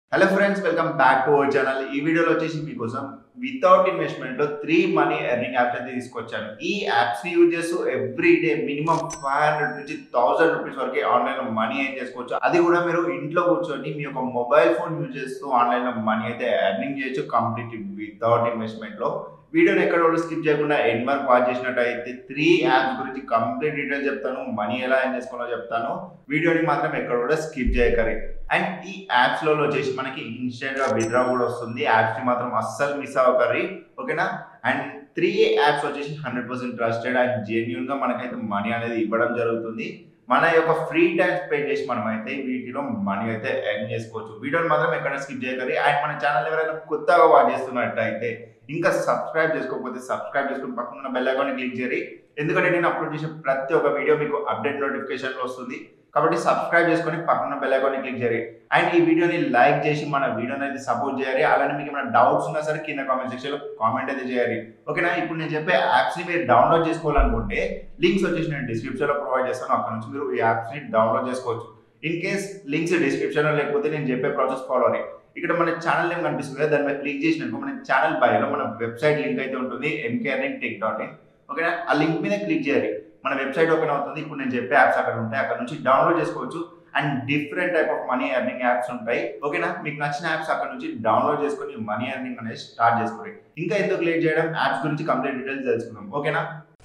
hello friends welcome back to our channel ఈ వీడియోలో వచ్చేసి మీకోసం వితౌట్ ఇన్వెస్ట్మెంట్ లో త్రీ మనీ ఎర్నింగ్ యాప్స్ అయితే తీసుకొచ్చాను ఈ యాప్స్ ని యూజ్ చేస్తూ every day minimum five hundred నుంచి థౌసండ్ రూపీస్ వరకు ఆన్లైన్ లో మనీ ఏం చేసుకోవచ్చు అది కూడా మీరు ఇంట్లో కూర్చొని మీ యొక్క మొబైల్ ఫోన్ యూజ్ చేస్తూ ఆన్లైన్ లో మనీ అయితే ఎర్నింగ్ చేయొచ్చు కంప్లీట్ వితౌట్ ఇన్వెస్ట్మెంట్ లో వీడియోని ఎక్కడ కూడా స్కిప్ చేయకుండా ఎండ్ వరకు వాచ్ చేసినట్టయితే త్రీ యాప్స్ గురించి కంప్లీట్ డీటెయిల్స్ చెప్తాను మనీ ఎలా ఏం చేసుకోవాలో చెప్తాను వీడియోని మాత్రం ఎక్కడ కూడా స్కిప్ చేయకరి అండ్ ఈ యాప్స్ లో వచ్చేసి మనకి ఇన్స్టెంట్ గా విత్డ్రా కూడా వస్తుంది యాప్స్ ని మాత్రం అస్సలు మిస్ అవ్వకర్రి ఓకేనా అండ్ త్రీ యాప్స్ వచ్చేసి hundred percent trusted and genuine గా మనకైతే మనీ అనేది ఇవ్వడం జరుగుతుంది మన యొక్క ఫ్రీ టైం స్పెండ్ చేసి మనం అయితే వీటిలో మనీ అయితే ఎర్న్ చేసుకోవచ్చు వీడియోని మాత్రం ఎక్కడ స్కిప్ చేయకరి అండ్ మన ఛానల్ ఎవరైనా కొత్తగా వాచ్ చేస్తున్నట్టయితే ఇంకా సబ్స్క్రైబ్ చేసుకోకపోతే సబ్స్క్రైబ్ చేసుకుని పక్కన ఉన్న బెల్ ఐకాన్ క్లిక్ చేయండి ఎందుకంటే నేను అప్లోడ్ చేసే ప్రతి ఒక్క వీడియో మీకు అప్డేట్ నోటిఫికేషన్ వస్తుంది కాబట్టి సబ్స్క్రైబ్ చేసుకొని పక్కన బెల్ ఐకాన్ క్లిక్ చేయాలి అండ్ ఈ వీడియోని లైక్ చేసి మన వీడియోని అయితే సపోర్ట్ చేయాలి అలానే మీకు ఏమైనా డౌట్స్ ఉన్నా సరే కింద కామెంట్ సెక్షన్ లో కామెంట్ అయితే చేయాలి ఓకేనా ఇప్పుడు నేను చెప్పే యాప్స్ ని మీరు డౌన్లోడ్ చేసుకోవాలనుకుంటే లింక్స్ వచ్చేసి నేను డిస్క్రిప్షన్ లో ప్రొవైడ్ చేస్తాను అక్కడ నుంచి మీరు ఈ యాప్స్ ని డౌన్లోడ్ చేసుకోవచ్చు ఇన్ కేస్ లింక్స్ డిస్క్రిప్షన్ లో లేకపోతే నేను చెప్పే ప్రాసెస్ ఫాలో అవ్వాలి ఇక్కడ మన ఛానల్ నేమ్ కనిపిస్తుంది కదా దాని మీద క్లిక్ చేసినాక మన ఛానల్ బయోలో మన వెబ్సైట్ లింక్ అయితే ఉంటుంది ఎంకేఆర్ఎన్ టెక్ డాట్ ఇన్ ఓకేనా ఆ లింక్ మీద క్లిక్ చేయాలి మన వెబ్సైట్ ఓపెన్ అవుతుంది ఇప్పుడు నేను చెప్పే యాప్స్ అక్కడ ఉంటాయి అక్కడ నుంచి డౌన్లోడ్ చేసుకోవచ్చు and different type of money earning apps ఉంటాయి ఓకేనా మీకు నచ్చిన యాప్స్ అక్కడ నుంచి డౌన్లోడ్ చేసుకొని మనీ ఎర్నింగ్ అనేది స్టార్ట్ చేసుకోండి ఇంకా ఎందుకు లేట్ చేయడం యాప్స్ గురించి కంప్లీట్ డీటెయిల్స్ తెలుసుకుందాం ఓకేనా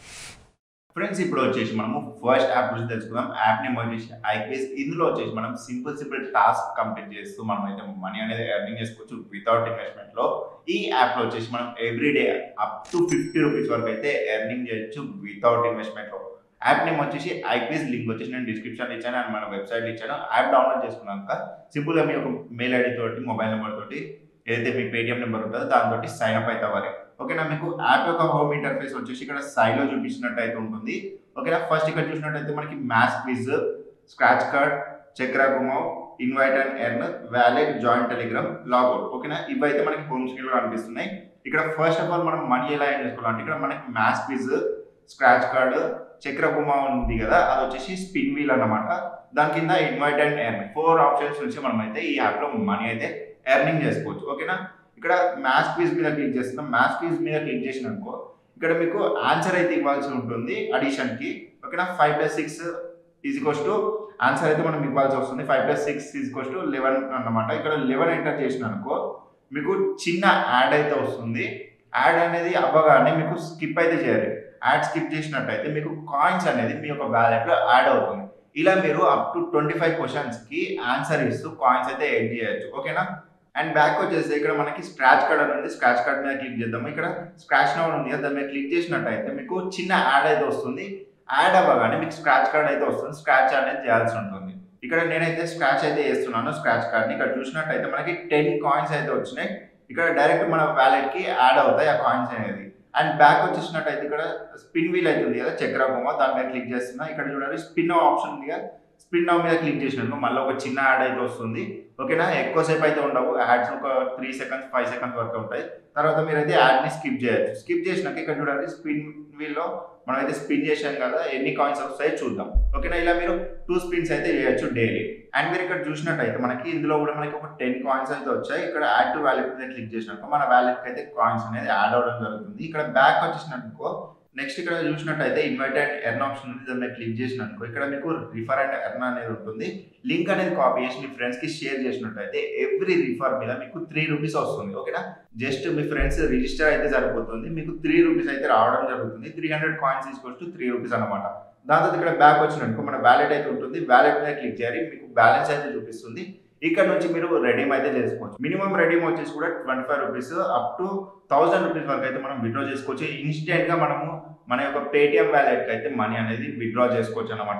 ఫ్రెండ్స్ ఇప్పుడు వచ్చేసి మనము ఫస్ట్ యాప్ గురించి తెలుసుకుందాం యాప్ నేమ్ వచ్చేసి ఐపీఎస్ ఇందులో వచ్చేసి మనం సింపుల్ సింపుల్ టాస్క్ కంప్లీట్ చేస్తూ మనం అయితే మనీ అనేది ఎర్నింగ్ చేసుకోవచ్చు వితౌట్ ఇన్వెస్ట్మెంట్ లో ఈ యాప్ లో వచ్చేసి మనం every day up to fifty rupees వరకు అయితే ఎర్నింగ్ చేయొచ్చు వితౌట్ ఇన్వెస్ట్మెంట్ లో యాప్ నేమ్ వచ్చేసి ఐపీఎస్ లింక్ వచ్చేసి నేను డిస్క్రిప్షన్ ఇచ్చాను అండ్ మన వెబ్సైట్ ఇచ్చాను యాప్ డౌన్లోడ్ చేసుకున్నాక సింపుల్ గా మీ యొక్క మెయిల్ ఐడి తోటి మొబైల్ నెంబర్ తోటి ఏదైతే మీ పేటిఎం నెంబర్ ఉంటుందో దాంతో సైన్ అప్ అయితే అవ్వాలి ఓకేనా మీకు యాప్ యొక్క హోమ్ ఇంటర్ఫేస్ వచ్చేసి ఇక్కడ సైడ్ లో చూపించినట్టు అయితే ఉంటుంది ఓకేనా ఫస్ట్ ఇక్కడ చూసినట్టయితే మనకి మ్యాథ్స్ క్విజ్ స్క్రాచ్ కార్డ్ చక్రా గుమో invite and earn wallet join Telegram logout ఓకేనా ఇవైతే మనకి హోమ్ స్క్రీన్ లో కనిపిస్తున్నాయి ఇక్కడ ఫస్ట్ ఆఫ్ ఆల్ మనం మనీ ఎలా ఏం చేసుకోవాలంటే ఇక్కడ మనకి మ్యాథ్స్ క్విజ్ స్క్రాచ్ కార్డ్ చక్ర గుమా ఉంది కదా అది వచ్చేసి స్పిన్ వీల్ అన్నమాట దాని కింద invite and earn four options నుంచి మనం అయితే ఈ యాప్ లో మనీ అయితే ఎర్నింగ్ చేసుకోవచ్చు ఓకేనా ఇక్కడ మ్యాథ్స్ క్విజ్ మీద క్లిక్ చేస్తున్నాం మ్యాథ్స్ క్విజ్ మీద క్లిక్ చేసినాకో ఇక్కడ మీకు ఆన్సర్ అయితే ఇవ్వాల్సి ఉంటుంది అడిషన్ కి ఓకేనా five plus six is equals to answer అయితే మనం ఇవ్వాల్సి వస్తుంది five plus six is equals to eleven అన్నమాట ఇక్కడ లెవెన్ ఎంటర్ చేసినానుకో మీకు చిన్న యాడ్ అయితే వస్తుంది యాడ్ అనేది అవ్వగానే మీకు స్కిప్ అయితే చేయాలి యాడ్ స్కిప్ చేసినట్టయితే మీకు కాయిన్స్ అనేది మీ యొక్క వ్యాలెట్ లో యాడ్ అవుతుంది ఇలా మీరు up to twenty five questions కి ఆన్సర్ ఇస్తూ కాయిన్స్ అయితే ఎడ్ చేయొచ్చు ఓకేనా అండ్ బ్యాక్ వచ్చేసి ఇక్కడ మనకి స్క్రాచ్ కార్డ్ అని ఉంది స్క్రాచ్ కార్డ్ మీద క్లిక్ చేద్దాము ఇక్కడ స్క్రాచ్ నౌన్ ఉంది కదా దాని మీద క్లిక్ చేసినట్టయితే మీకు చిన్న యాడ్ అయితే వస్తుంది యాడ్ అవ్వగానే మీకు స్క్రాచ్ కార్డ్ అయితే వస్తుంది స్క్రాచ్ అనేది చేయాల్సి ఉంటుంది ఇక్కడ నేనైతే స్క్రాచ్ అయితే చేస్తున్నాను స్క్రాచ్ కార్డ్ని ఇక్కడ చూసినట్టయితే మనకి టెన్ కాయిన్స్ అయితే వచ్చినాయి ఇక్కడ డైరెక్ట్ మన వ్యాలెట్ కి యాడ్ అవుతాయి ఆ కాయిన్స్ అనేది అండ్ బ్యాక్ వచ్చేసినట్టయితే ఇక్కడ స్పిన్ వీల్ అయితే ఉంది కదా చక్ర బొమ్మ దాని మీద క్లిక్ చేస్తున్నా ఇక్కడ చూడండి స్పిన్ ఆప్షన్ ఉంది కదా స్పిన్ నౌ మీద క్లిక్ చేసినాక మళ్ళీ ఒక చిన్న యాడ్ అయితే వస్తుంది ఓకేనా ఎక్కువసేపు అయితే ఉండవు యాడ్స్ ఒక త్రీ సెకండ్స్ ఫైవ్ సెకండ్స్ వరకు ఉంటాయి తర్వాత మీరు అయితే యాడ్ని స్కిప్ చేయొచ్చు స్కిప్ చేసినాక ఇక్కడ చూడండి స్పిన్ వీల్లో మనం అయితే స్పిన్ చేసాం కదా ఎన్ని కాయిన్స్ వస్తాయో చూద్దాం ఓకేనా ఇలా మీరు టూ స్పిన్స్ అయితే చేయొచ్చు డైలీ అండ్ మీరు ఇక్కడ చూసినట్టయితే మనకి ఇందులో కూడా మనకి ఒక టెన్ కాయిన్స్ అయితే వచ్చాయి ఇక్కడ యాడ్ టు వ్యాలెట్ మీద క్లిక్ చేసినాక మన వ్యాలెట్కి అయితే కాయిన్స్ అనేది యాడ్ అవ్వడం జరుగుతుంది ఇక్కడ బ్యాక్ వచ్చేసినట్టుకో నెక్స్ట్ ఇక్కడ చూసినట్టయితే ఇన్వైట్ అండ్ ఎర్న్ ఆప్షన్ ఉంది దాని మీద క్లిక్ చేసినట్టుకో ఇక్కడ మీకు రిఫర్ అండ్ ఎర్న్ అనేది ఉంటుంది లింక్ అనేది కాపీ చేసి మీ ఫ్రెండ్స్ కి షేర్ చేసినట్టయితే ఎవ్రీ రిఫర్ మీద మీకు త్రీ రూపీస్ వస్తుంది ఓకేనా జస్ట్ మీ ఫ్రెండ్స్ రిజిస్టర్ అయితే సరిపోతుంది మీకు త్రీ రూపీస్ అయితే రావడం జరుగుతుంది త్రీ హండ్రెడ్ కాయిన్స్ తీసుకొచ్చు త్రీ రూపీస్ అనమాట దాంతో ఇక్కడ బ్యాక్ వచ్చినట్టు మన వ్యాలెట్ అయితే ఉంటుంది వ్యాలెట్ మీద క్లిక్ చేయాలి మీకు బ్యాలెన్స్ అయితే చూపిస్తుంది ఇక్కడ నుంచి మీరు రెడీమ్ అయితే చేసుకోవచ్చు మినిమం రెడీమ్ వచ్చేసి కూడా twenty five rupees up to thousand rupees వరకు అయితే మనం విత్డ్రా చేసుకోవచ్చు ఇన్స్టెంట్ గా మనము మన యొక్క పేటిఎం వ్యాలెట్ కి అయితే మనీ అనేది విత్డ్రా చేసుకోవచ్చు అనమాట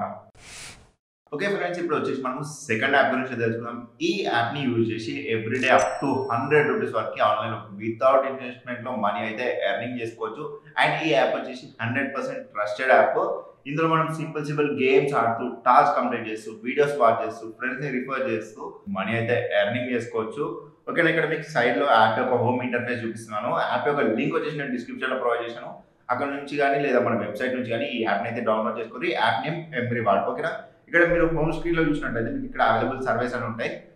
ఓకే ఫ్రెండ్స్ ఇప్పుడు వచ్చేసి మనం సెకండ్ యాప్ గురించి తెలుసుకుందాం ఈ యాప్ ని యూజ్ చేసి everyday up to hundred rupees వరకు ఆన్లైన్ వితౌట్ ఇన్వెస్ట్మెంట్ లో మనీ అయితే ఎర్నింగ్ చేసుకోవచ్చు అండ్ ఈ యాప్ వచ్చేసి హండ్రెడ్ పర్సెంట్ ట్రస్టెడ్ యాప్ ఇందులో మనం సింపుల్ సింపుల్ గేమ్స్ ఆడుతూ టాస్క్ కంప్లీట్ చేస్తూ వీడియోస్ వాచ్ చేస్తూ ఫ్రెండ్స్ ని రిఫర్ చేస్తూ మనీ అయితే ఎర్నింగ్ చేసుకోవచ్చు ఓకేనా ఇక్కడ మీకు సైడ్ లో యాప్ యొక్క హోమ్ ఇంటర్ఫేస్ చూపిస్తున్నాను యాప్ యొక్క లింక్ వచ్చేసి నేను డిస్క్రిప్షన్ లో ప్రొవైడ్ చేశాను అక్కడ నుంచి కానీ లేదా మన వెబ్సైట్ నుంచి కానీ ఈ యాప్ని అయితే డౌన్లోడ్ చేసుకుని యాప్ నేమ్ ఎవ్రీ వాడ్ ఓకేనా ఇక్కడ మీరు హోమ్ స్క్రీన్ లో చూసినట్టయితే మీకు ఇక్కడ అవైలబుల్ సర్వీస్ అని ఉంటాయి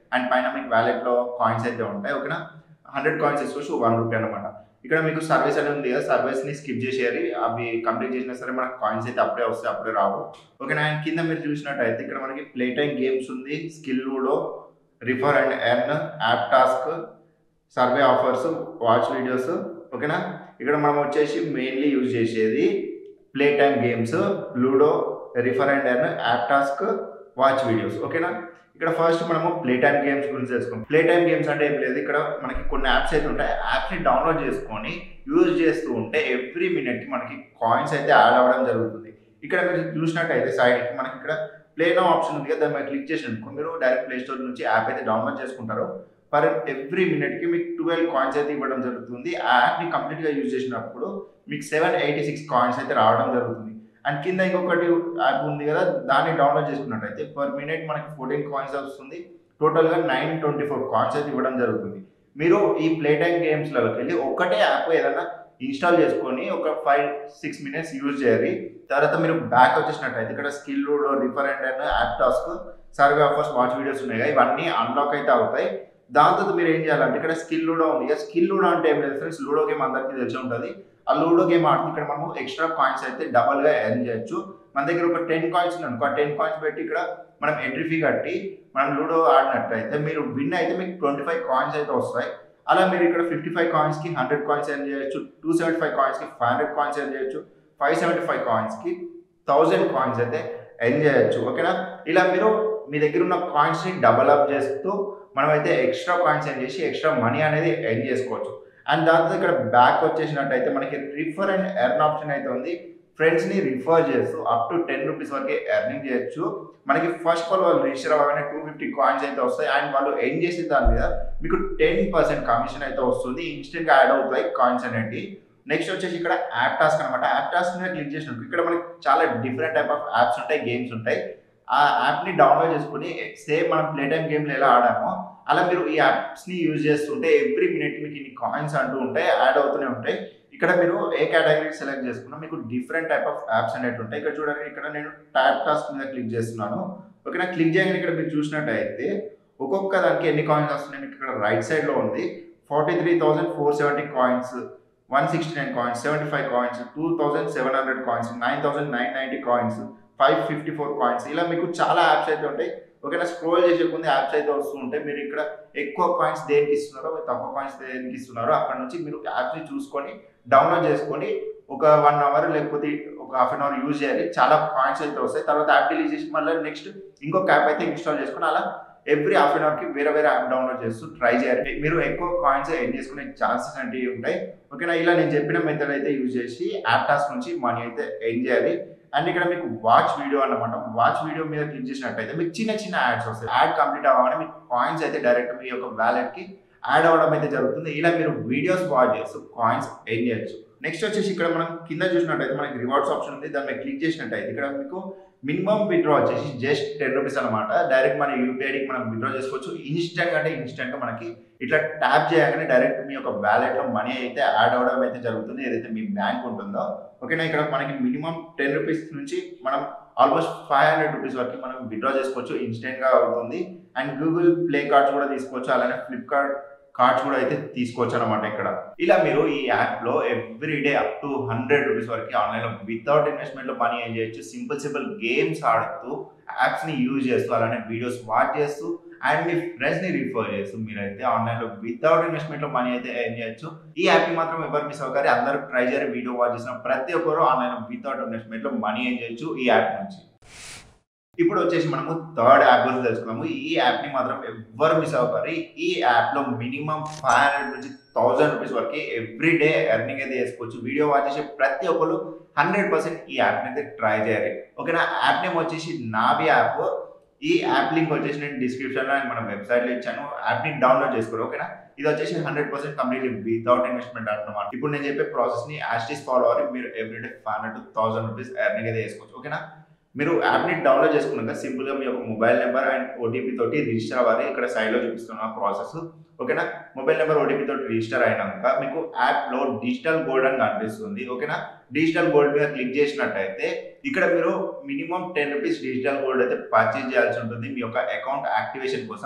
అండ్ పైన మీకు వ్యాలెట్లో కాయిన్స్ అయితే ఉంటాయి ఓకేనా హండ్రెడ్ కాయిన్స్ వేసుకోవచ్చు వన్ రూపీ అనమాట ఇక్కడ మీకు సర్వీస్ అనేది ఉంది కదా సర్వీస్ని స్కిప్ చేసేయాలి అవి కంప్లీట్ చేసినా సరే మనకు కాయిన్స్ అయితే అప్పుడే వస్తాయి అప్పుడే రావు ఓకేనా అండ్ కింద మీరు చూసినట్టయితే ఇక్కడ మనకి ప్లే టైం గేమ్స్ ఉంది skill ludo refer and earn app task survey offers watch videos ఓకేనా ఇక్కడ మనం వచ్చేసి మెయిన్లీ యూజ్ చేసేది play time games ludo refer and earn app task watch videos ఓకేనా ఇక్కడ ఫస్ట్ మనము ప్లే టైమ్ గేమ్స్ గురించి తెలుసుకుందాం ప్లే టైమ్ గేమ్స్ అంటే ఏం లేదు ఇక్కడ మనకి కొన్ని యాప్స్ అయితే ఉంటాయి యాప్స్ని డౌన్లోడ్ చేసుకొని యూజ్ చేస్తూ ఉంటే ఎవ్రీ మినిట్కి మనకి కాయిన్స్ అయితే యాడ్ అవ్వడం జరుగుతుంది ఇక్కడ మీరు చూసినట్టయితే సైడ్కి మనకి ఇక్కడ ప్లే నో ఆప్షన్ ఉంది కదా దాని మీద క్లిక్ చేసినప్పుడు మీరు డైరెక్ట్ ప్లే స్టోర్ నుంచి యాప్ అయితే డౌన్లోడ్ చేసుకుంటారు పర్ ఎవ్రీ మినిట్కి మీకు ట్వెల్వ్ కాయిన్స్ అయితే ఇవ్వడం జరుగుతుంది ఆ యాప్ని కంప్లీట్గా యూజ్ చేసినప్పుడు మీకు సెవెన్ ఎయిటీ సిక్స్ కాయిన్స్ అయితే రావడం జరుగుతుంది అండ్ కింద ఇంకొకటి యాప్ ఉంది కదా దాన్ని డౌన్లోడ్ చేసుకున్నట్టయితే పర్ మినిట్ మనకి ఫోర్టీన్ కాయిన్స్ వస్తుంది టోటల్గా నైన్ ట్వంటీ ఫోర్ కాయిన్స్ అయితే ఇవ్వడం జరుగుతుంది మీరు ఈ ప్లే టైమ్ గేమ్స్లోకి వెళ్ళి ఒకటే యాప్ ఏదైనా ఇన్స్టాల్ చేసుకొని ఒక ఫైవ్ సిక్స్ మినిట్స్ యూజ్ చేయాలి తర్వాత మీరు బ్యాక్ వచ్చేసినట్టయితే ఇక్కడ skill ludo refer and and app task survey offers watch videos ఉన్నాయి కదా ఇవన్నీ అన్లాక్ అయితే అవుతాయి దాంతో మీరు ఏం చేయాలంటే ఇక్కడ స్కిల్ లూడో ఉంది కదా స్కిల్ లూడో అంటే ఏం లేదు ఫ్రెండ్స్ లూడో గేమ్ అందరికీ తెలిసి ఉంటుంది ఆ లూడో గేమ్ ఆడితే ఇక్కడ మనం ఎక్స్ట్రా కాయిన్స్ అయితే డబల్గా ఎర్న్ చేయొచ్చు మన దగ్గర ఒక టెన్ కాయిన్స్ అనుకో ఆ టెన్ కాయిన్స్ పెట్టి ఇక్కడ మనం ఎంట్రీ ఫీ కట్టి మనం లూడో ఆడినట్టయితే మీరు విన్ అయితే మీకు ట్వంటీ ఫైవ్ కాయిన్స్ అయితే వస్తాయి అలా మీరు ఇక్కడ ఫిఫ్టీ ఫైవ్ కాయిన్స్కి హండ్రెడ్ కాయిన్స్ ఎర్న్ చేయొచ్చు టూ సెవెంటీ ఫైవ్ కాయిన్స్కి ఫైవ్ హండ్రెడ్ కాయిన్స్ ఎర్న్ చేయొచ్చు ఫైవ్ సెవెంటీ ఫైవ్ కాయిన్స్కి థౌజండ్ కాయిన్స్ అయితే ఎర్న్ చేయొచ్చు ఓకేనా ఇలా మీరు మీ దగ్గర ఉన్న కాయిన్స్ని డబల్ అప్ చేస్తూ మనమైతే ఎక్స్ట్రా కాయిన్స్ ఎర్న్ చేసి ఎక్స్ట్రా మనీ అనేది ఎర్న్ చేసుకోవచ్చు అండ్ దాంతో ఇక్కడ బ్యాక్ వచ్చేసినట్టయితే మనకి రిఫర్ అండ్ ఎర్న్ ఆప్షన్ అయితే ఉంది ఫ్రెండ్స్ని రిఫర్ చేస్తూ అప్ టు టెన్ రూపీస్ వరకు ఎర్నింగ్ చేయొచ్చు మనకి ఫస్ట్ ఆఫ్ ఆల్ వాళ్ళు రిజిస్టర్ అవ్వగానే టూ ఫిఫ్టీ కాయిన్స్ అయితే వస్తాయి అండ్ వాళ్ళు ఎర్న్ చేసే దాని మీద మీకు టెన్ పర్సెంట్ కమిషన్ అయితే వస్తుంది ఇన్స్టెంట్గా యాడ్ అవుతాయి కాయిన్స్ అనేవి నెక్స్ట్ వచ్చేసి ఇక్కడ యాప్ టాస్క్ అనమాట యాప్ టాస్క్ మీద క్లిక్ చేసినప్పుడు ఇక్కడ మనకి చాలా డిఫరెంట్ టైప్ ఆఫ్ యాప్స్ ఉంటాయి గేమ్స్ ఉంటాయి ఆ యాప్ని డౌన్లోడ్ చేసుకుని సేమ్ మనం ప్లే టైమ్ గేమ్లో ఎలా ఆడామో అలా మీరు ఈ యాప్స్ని యూజ్ చేస్తుంటే ఎవ్రీ మినిట్ మీకు ఇన్ని కాయిన్స్ అంటూ ఉంటాయి యాడ్ అవుతూనే ఉంటాయి ఇక్కడ మీరు ఏ కేటగిరీ సెలెక్ట్ చేసుకున్నా మీకు డిఫరెంట్ టైప్ ఆఫ్ యాప్స్ అనేవి ఉంటాయి ఇక్కడ చూడండి ఇక్కడ నేను ట్యాప్ టాస్క్ మీద క్లిక్ చేస్తున్నాను ఓకేనా క్లిక్ చేయగానే ఇక్కడ మీరు చూసినట్టయితే ఒక్కొక్క దానికి ఎన్ని కాయిన్స్ వస్తున్నాయి మీకు ఇక్కడ రైట్ సైడ్లో ఉంది forty three thousand four seventy coins one sixty nine coins seventy five coins two thousand seven hundred coins nine thousand nine ninety coins five fifty four coins ఇలా మీకు చాలా యాప్స్ అయితే ఉంటాయి ఓకేనా స్క్రోల్ చేసే ముందు యాప్స్ అయితే వస్తూ ఉంటాయి మీరు ఇక్కడ ఎక్కువ కాయిన్స్ దేనికి ఇస్తున్నారో తక్కువ కాయిన్స్ దేనికి ఇస్తున్నారో అక్కడ నుంచి మీరు యాప్స్ని చూసుకొని డౌన్లోడ్ చేసుకొని ఒక వన్ అవర్ లేకపోతే ఒక హాఫ్ అన్ అవర్ యూజ్ చేయాలి చాలా కాయిన్స్ అయితే వస్తాయి తర్వాత యాప్ డిలీట్ చేసి మళ్ళీ నెక్స్ట్ ఇంకొక యాప్ అయితే ఇన్స్టాల్ చేసుకొని అలా ఎవ్రీ హాఫ్ అన్ అవర్కి వేరే వేరే యాప్ డౌన్లోడ్ చేస్తూ ట్రై చేయాలి మీరు ఎక్కువ కాయిన్స్ ఎర్న్ చేసుకునే ఛాన్సెస్ అనేవి ఉంటాయి ఓకేనా ఇలా నేను చెప్పిన మెథడ్ అయితే యూజ్ చేసి యాప్ టాస్క్ నుంచి మనీ అయితే ఎర్న్ చేయాలి అండ్ ఇక్కడ మీకు వాచ్ వీడియో అన్నమాట వాచ్ వీడియో మీద క్లిక్ చేసినట్టయితే మీకు చిన్న చిన్న యాడ్స్ వస్తాయి యాడ్ కంప్లీట్ అవ్వగానే మీకు కాయిన్స్ అయితే డైరెక్ట్ మీ యొక్క వ్యాలెట్కి యాడ్ అవ్వడం అయితే జరుగుతుంది ఇలా మీరు వీడియోస్ వాచ్ చేస్తూ కాయిన్స్ ఎర్న్ చేయొచ్చు నెక్స్ట్ వచ్చేసి ఇక్కడ మనం కింద చూసినట్టయితే మనకి రివార్డ్స్ ఆప్షన్ ఉంది దాని మీద క్లిక్ చేసినట్టయితే ఇక్కడ మీకు మినిమం విత్డ్రా వచ్చేసి జస్ట్ టెన్ రూపీస్ అనమాట డైరెక్ట్ మన యూపీఐడికి మనం విత్డ్రా చేసుకోవచ్చు ఇన్స్టెంట్ అంటే ఇన్స్టెంట్గా మనకి ఇట్లా ట్యాప్ చేయగానే డైరెక్ట్ మీ యొక్క వ్యాలెట్లో మనీ అయితే యాడ్ అవ్వడం అయితే జరుగుతుంది ఏదైతే మీ బ్యాంక్ ఉంటుందో ఓకేనా ఇక్కడ మనకి మినిమం టెన్ రూపీస్ నుంచి మనం ఆల్మోస్ట్ ఫైవ్ హండ్రెడ్ రూపీస్ వరకు మనం విత్డ్రా చేసుకోవచ్చు ఇన్స్టెంట్గా అవుతుంది అండ్ గూగుల్ ప్లే కార్డ్స్ కూడా తీసుకోవచ్చు అలానే ఫ్లిప్కార్ట్ కార్డ్స్ కూడా అయితే తీసుకోవచ్చు అనమాట ఇక్కడ ఇలా మీరు ఈ యాప్లో every day up to hundred rupees వరకు ఆన్లైన్లో వితౌట్ ఇన్వెస్ట్మెంట్లో మనీ ఏం చేయొచ్చు సింపుల్ సింపుల్ గేమ్స్ ఆడుతూ యాప్స్ని యూజ్ చేస్తూ అలానే వీడియోస్ వాచ్ చేస్తూ అండ్ మీ ఫ్రెండ్స్ని రిఫర్ చేస్తూ మీరైతే ఆన్లైన్లో వితౌట్ ఇన్వెస్ట్మెంట్లో మనీ అయితే ఎర్న్ చేయొచ్చు ఈ యాప్ని మాత్రం ఎవరు మిస్ అవ్వకారి అందరూ ట్రై చేయాలి వీడియో వాచ్ చేసిన ప్రతి ఒక్కరు ఆన్లైన్లో వితౌట్ ఇన్వెస్ట్మెంట్లో మనీ ఏం చేయొచ్చు ఈ యాప్ నుంచి ఇప్పుడు వచ్చేసి మనము థర్డ్ యాప్ గురించి తెలుసుకున్నాము ఈ యాప్ ని మాత్రం ఎవ్వరు మిస్ అవ్వకారు ఈ యాప్ లో మినిమం ఫైవ్ హండ్రెడ్ నుంచి థౌసండ్ రూపీస్ వరకు ఎవ్రీ డే ఎర్నింగ్ అయితే చేసుకోవచ్చు వీడియో వాచ్ చేసే ప్రతి ఒక్కరు హండ్రెడ్ పర్సెంట్ ఈ యాప్ అయితే ట్రై చేయాలి ఓకేనా యాప్ నేమ్ వచ్చేసి నావి యాప్ ఈ యాప్ లింక్ వచ్చేసి నేను డిస్క్రిప్షన్లో మన వెబ్సైట్లో ఇచ్చాను యాప్ని డౌన్లోడ్ చేసుకోరు ఓకేనా ఇది వచ్చేసి hundred percent completely without investment అనమాట ఇప్పుడు నేను చెప్పే ప్రాసెస్ని యాస్టీస్ ఫాలో అవ్వాలి మీరు everyday five hundred to thousand rupees earning అయితే చేసుకోవచ్చు ఓకేనా మీరు యాప్ని డౌన్లోడ్ చేసుకున్నాక సింపుల్గా మీ యొక్క మొబైల్ నెంబర్ అండ్ ఓటీపీ తోటి రిజిస్టర్ అవ్వాలి ఇక్కడ సైడ్లో చూపిస్తున్న ప్రాసెస్ ఓకేనా మొబైల్ నెంబర్ ఓటీపీ తోటి రిజిస్టర్ అయినాక మీకు యాప్లో డిజిటల్ గోల్డ్ అని కనిపిస్తుంది ఓకేనా డిజిటల్ గోల్డ్ మీద క్లిక్ చేసినట్టయితే ఇక్కడ మీరు minimum ten rupees digital gold అయితే పర్చేజ్ చేయాల్సి ఉంటుంది మీ యొక్క అకౌంట్ యాక్టివేషన్ కోసం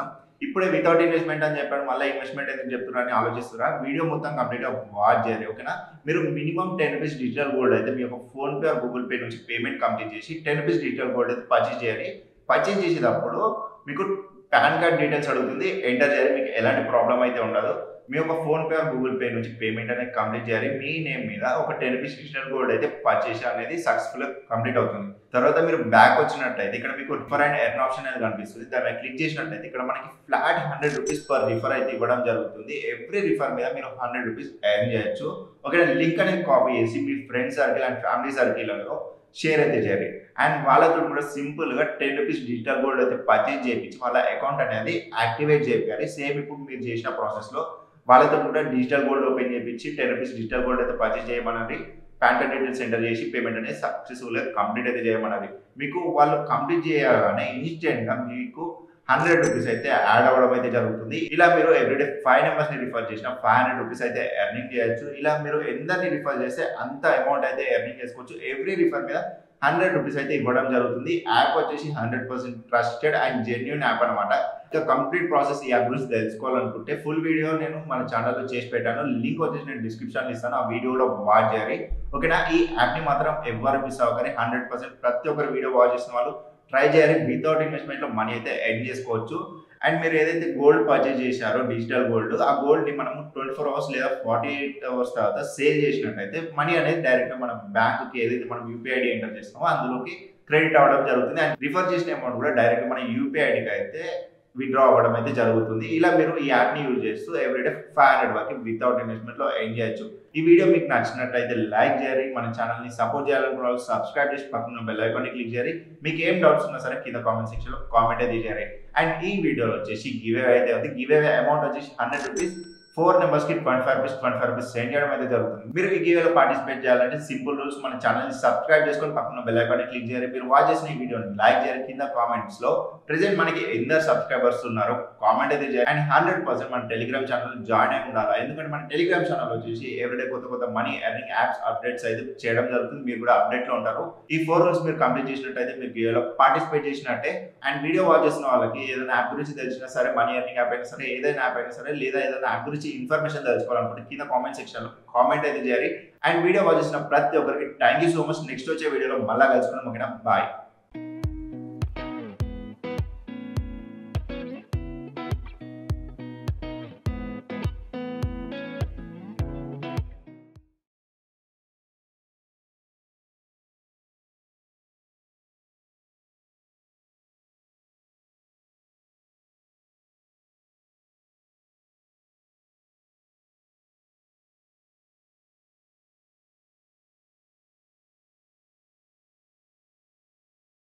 ఇప్పుడే వితౌట్ ఇన్వెస్ట్మెంట్ అని చెప్పాడు మళ్ళీ ఇన్వెస్ట్మెంట్ ఎందుకు చెప్తున్నారు అని ఆలోచిస్తున్నా వీడియో మొత్తం కంప్లీట్ గా వాచ్ చేయాలి ఓకేనా మీరు minimum ten rupees digital gold అయితే మీ యొక్క ఫోన్ పే గూగుల్ పే నుంచి పేమెంట్ కంప్లీట్ చేసి టెన్ రూపీస్ డిజిటల్ గోల్డ్ అయితే పర్చేస్ చేయాలి పర్చేస్ చేసేటప్పుడు మీకు పాన్ కార్డ్ డీటెయిల్స్ అడుగుతుంది ఎంటర్ చేయాలి మీకు ఎలాంటి ప్రాబ్లం అయితే ఉండదు మీ యొక్క ఫోన్ పే గూగుల్ పే నుంచి పేమెంట్ అనేది కంప్లీట్ చేయాలి మీ నేమ్ మీద ఒక టెన్ రూపీస్ డిజిటల్ గోల్డ్ అయితే పర్చేస్ అనేది సక్సెస్ఫుల్ కంప్లీట్ అవుతుంది తర్వాత మీరు బ్యాక్ వచ్చినట్టయితే ఇక్కడ మీకు రిఫర్ అండ్ ఎర్న్ ఆప్షన్ అనేది కనిపిస్తుంది దాన్ని క్లిక్ చేసినట్టయితే ఇక్కడ మనకి flat hundred rupees per refer అయితే ఇవ్వడం జరుగుతుంది ఎవ్రీ రిఫర్ మీద మీరు హండ్రెడ్ రూపీస్ ఎర్న్ చేయొచ్చు ఓకే లింక్ అనేది కాపీ చేసి మీ ఫ్రెండ్ సర్కిల్ అండ్ ఫ్యామిలీ సర్కిల్లలో షేర్ అయితే చేయాలి అండ్ వాళ్ళతో కూడా సింపుల్ గా టెన్ రూపీస్ డిజిటల్ గోల్డ్ అయితే పర్చేజ్ చేయించి వాళ్ళ అకౌంట్ అనేది యాక్టివేట్ చేయాలి సేమ్ ఇప్పుడు మీరు చేసిన ప్రాసెస్ లో వాళ్ళతో కూడా డిజిటల్ గోల్డ్ ఓపెన్ చేయించి టెన్ రూపీస్ డిజిటల్ గోల్డ్ అయితే పర్చేజ్ చేయమన్నది పాన్ కార్డ్ డీటెయిల్స్ ఎంటర్ చేసి పేమెంట్ అనేది సక్సెస్ఫుల్ గా కంప్లీట్ అయితే చేయమన్నది మీకు వాళ్ళు కంప్లీట్ చేయగానే ఇన్స్టెంట్ గా మీకు హండ్రెడ్ రూపీస్ అయితే యాడ్ అవ్వడం అయితే జరుగుతుంది ఇలా మీరు ఎవ్రీడే ఫైవ్ నెంబర్స్ ని రిఫర్ చేసిన ఫైవ్ హండ్రెడ్ రూపీస్ అయితే ఎర్నింగ్ చేయొచ్చు ఇలా మీరు ఎందరిని రిఫర్ చేస్తే అంత అమౌంట్ అయితే ఎర్నింగ్ చేసుకోవచ్చు ఎవ్రీ రిఫర్ మీద హండ్రెడ్ రూపీస్ అయితే ఇవ్వడం జరుగుతుంది యాప్ వచ్చేసి hundred percent trusted and genuine app అనమాట ఇక కంప్లీట్ ప్రాసెస్ ఈ యాప్ గురించి తెలుసుకోవాలనుకుంటే ఫుల్ వీడియో నేను మన ఛానల్లో చేసి పెట్టాను లింక్ వచ్చేసి నేను డిస్క్రిప్షన్ ఇస్తాను ఆ వీడియోలో వాచ్ చేయాలి ఓకేనా ఈ యాప్ని మాత్రం ఎవరు మిస్ అవ్వకని హండ్రెడ్ పర్సెంట్ ప్రతి ఒక్కరు వీడియో వాచ్ చేసిన వాళ్ళు ట్రై చేయాలి వితౌట్ ఇన్వెస్ట్మెంట్లో మనీ అయితే ఎర్న్ చేసుకోవచ్చు అండ్ మీరు ఏదైతే గోల్డ్ పర్చేజ్ చేశారో డిజిటల్ గోల్డ్ ఆ గోల్డ్ ని మనం ట్వంటీ ఫోర్ అవర్స్ లేదా ఫార్టీ ఎయిట్ అవర్స్ తర్వాత సేల్ చేసినట్టయితే మనీ అనేది డైరెక్ట్ మన బ్యాంకుకి ఏదైతే మనం యూపీఐడి ఎంటర్ చేస్తామో అందులోకి క్రెడిట్ అవ్వడం జరుగుతుంది అండ్ రిఫర్ చేసిన అమౌంట్ కూడా డైరెక్ట్ మన యూపీఐడికి అయితే విత్డ్రా అవ్వడం అయితే జరుగుతుంది ఇలా మీరు ఈ యాప్ని యూజ్ చేస్తూ ఎవ్రీడే ఫైవ్ హండ్రెడ్ వరకు వితౌట్ ఇన్వెస్ట్మెంట్లో ఎర్న్ చేయొచ్చు ఈ వీడియో మీకు నచ్చినట్లయితే లైక్ చేయాలి మన ఛానల్ని సపోర్ట్ చేయాలనుకున్న వాళ్ళు సబ్స్క్రైబ్ చేసి పక్కన బెల్ ఐకాన్ని క్లిక్ చేయాలి మీకు ఏం డౌట్స్ ఉన్నా సరే కింద కామెంట్ సెక్షన్లో కామెంట్ అయితే చేయాలి అండ్ ఈ వీడియోలో వచ్చేసి గివే అయితే ఉంది గివే అమౌంట్ వచ్చేసి హండ్రెడ్ రూపీస్ ఫోర్ నెంబర్స్ కి twenty five rupees twenty five rupees send చేయడం అయితే జరుగుతుంది మీరు ఈ గేమ్లో పార్టిసిపేట్ చేయాలంటే సింపుల్ రూల్స్ మన ఛానల్ సబ్స్క్రైబ్ చేసుకొని పక్కన బెల్ ఐకాన్ క్లిక్ చేయాలి మీరు వాచ్ చేసిన ఈ వీడియోని లైక్ చేయాలి కింద కామెంట్స్ లో ప్రెసెంట్ మనకి ఎందరు సబ్స్క్రైబర్స్ ఉన్నారు కామెంట్ అయితే చేయాలి అండ్ హండ్రెడ్ పర్సెంట్ మన టెలిగ్రామ్ ఛానల్ జాయిన్ అయి ఉండాలి ఎందుకంటే మన టెలిగ్రామ్ ఛానల్ వచ్చేసి ఎవ్రీడే కొత్త కొత్త మనీ ఎర్నింగ్ యాప్స్ అప్డేట్స్ అయితే చేయడం జరుగుతుంది మీరు కూడా అప్డేట్ లో ఉంటారు ఈ ఫోర్ రూల్స్ మీరు కంప్లీట్ చేసినట్టయితే మీరు గేమ్లో పార్టిసిపేట్ చేసినట్టే అండ్ వీడియో వాచ్ చేసిన వాళ్ళకి ఏదైనా యాప్ గురించి తెలిసినా సరే మనీ ఎర్నింగ్ యాప్ అయినా సరే ఏదైనా యాప్ అయినా సరే లేదా ఏదైనా యాప్ గురించి ఇన్ఫర్మేషన్ తెలుసుకోవాలనుకుంటే కింద కామెంట్ సెక్షన్ లో కామెంట్ అయితే చేయాలి అండ్ వీడియో వాచ్ చేసిన ప్రతి ఒక్కరికి thank you so much next వచ్చే వీడియోలో మళ్ళీ కలుసుకుందాం ఓకేనా బాయ్